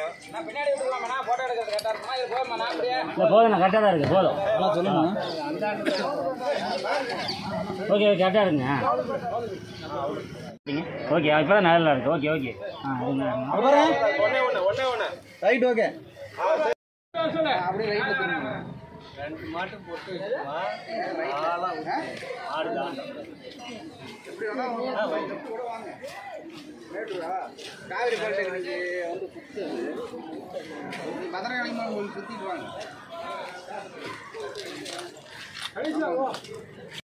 நான் பின்னாடி விட்டுலாமாண்ணா போட்டோ எடுக்கிறது கரெக்டாக இருக்குமா இது போதுமாண்ணா அப்படியே இல்லை போதும் கரெக்டாக தான் இருக்குது போதும் சொல்லுங்க ஓகே ஓகே கரெக்டாக இருக்குங்க ஓகே இப்போ தான் நல்லா இருக்குது ஓகே ஓகே ஆ இருங்க ரைட் ஓகே அப்படியே ரைட்டில் திரும்புங்க காவிரி பாலிடெக்னிக்கு வந்து சுத்து மதுரை கலைஞர் உங்களுக்கு சுற்றிட்டு வாங்க